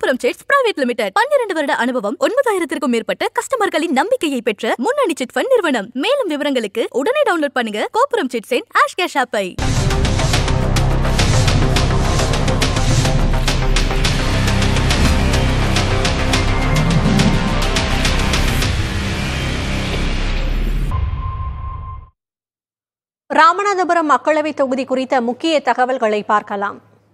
கோபுரம் chits private limited பன்னிரண்டு வருட அனுபவம் ஒன்பதாயிரத்திற்கும் மேற்பட்ட கஸ்டமர்களின் நம்பிக்கையை பெற்ற முன்னணி சிட் ஃபண்ட் நிறுவனம் மேலும் விவரங்களுக்கு உடனே டவுன்லோட் பண்ணுங்க கோபுரம் சிட்ஸின் ஆஷ் கேஷ் ஆப்பை ராமநாதபுரம் மக்களவை தொகுதி குறித்த முக்கிய தகவல்களை பார்க்கலாம்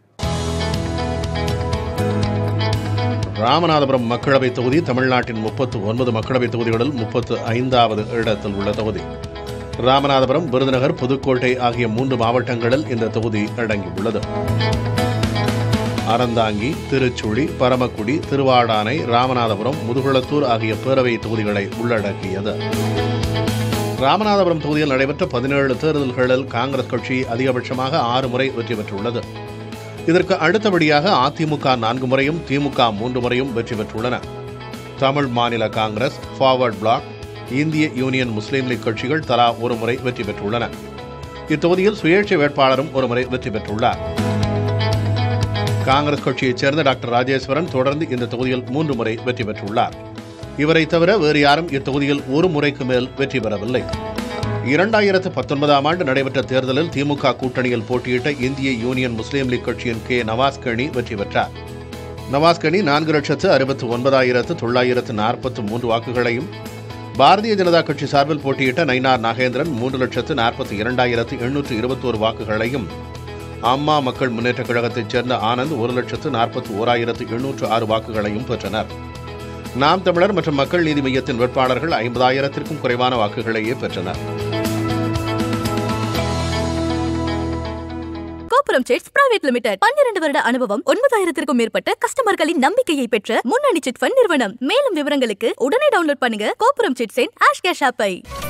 ராமநாதபுரம் மக்களவை தொகுதி தமிழ்நாட்டின் முப்பத்து ஒன்பது மக்களவை தொகுதிகளில் முப்பத்து ஐந்தாவது இடத்தில் உள்ள தொகுதி ராமநாதபுரம் விருதுநகர் புதுக்கோட்டை ஆகிய மூன்று மாவட்டங்களில் இந்த தொகுதி அடங்கியுள்ளது அறந்தாங்கி திருச்சுழி பரமக்குடி திருவாடானை ராமநாதபுரம் முதுகுளத்தூர் ஆகிய பேரவை தொகுதிகளை உள்ளடக்கியது ராமநாதபுரம் தொகுதியில் நடைபெற்ற பதினேழு தேர்தல்களில் காங்கிரஸ் கட்சி அதிகபட்சமாக ஆறு முறை வெற்றி பெற்றுள்ளது இதற்கு அடுத்தபடியாக அதிமுக நான்கு முறையும் திமுக மூன்று முறையும் வெற்றி பெற்றுள்ளன தமிழ் மாநில காங்கிரஸ் ஃபார்வர்ட் பிளாக் இந்திய யூனியன் முஸ்லீம் லீக் கட்சிகள் தலா ஒரு முறை வெற்றி பெற்றுள்ளன இத்தொகுதியில் சுயேட்சை வேட்பாளரும் ஒரு முறை வெற்றி பெற்றுள்ளார் காங்கிரஸ் கட்சியைச் சேர்ந்த டாக்டர் ராஜேஸ்வரன் தொடர்ந்து இந்த தொகுதியில் மூன்று முறை வெற்றி பெற்றுள்ளார் இவரை தவிர வேறு யாரும் இத்தொகுதியில் ஒரு முறைக்கு மேல் வெற்றி பெறவில்லை இரண்டாயிரத்து பத்தொன்பதாம் ஆண்டு நடைபெற்ற தேர்தலில் திமுக கூட்டணியில் போட்டியிட்ட இந்திய யூனியன் முஸ்லீம் லீக் கட்சியின் கே நவாஸ் கனி வெற்றி பெற்றார் நவாஸ் கனி நான்கு லட்சத்து அறுபத்து ஒன்பதாயிரத்து தொள்ளாயிரத்து நாற்பத்து மூன்று வாக்குகளையும் பாரதிய ஜனதா கட்சி சார்பில் போட்டியிட்ட நயினார் நாகேந்திரன் மூன்று லட்சத்து நாற்பத்தி இரண்டாயிரத்து எண்ணூற்று இருபத்தோரு வாக்குகளையும் அம்மா மக்கள் முன்னேற்றக் கழகத்தைச் சேர்ந்த ஆனந்த் ஒரு லட்சத்து நாற்பத்தி ஓராயிரத்து எண்ணூற்று ஆறு வாக்குகளையும் பெற்றனர் நாம் தமிழர் மற்றும் மக்கள் நீதி மையத்தின் வேட்பாளர்கள் ஐம்பதாயிரத்திற்கும் குறைவான வாக்குகளையே பெற்றனர் கோபுரம் சிட்ஸ் பிரைவேட் லிமிடெட் பன்னிரண்டு வருட அனுபவம் ஒன்பதாயிரத்திற்கும் மேற்பட்ட கஸ்டமர்களின் நம்பிக்கையை பெற்ற முன்னணி சிட் ஃபண்ட் நிறுவனம் மேலும் விவரங்களுக்கு உடனே டவுன்லோட் பண்ணுங்க கோபுரம் சிட்ஸின் ஆஷ் கேஷ் ஆப்பை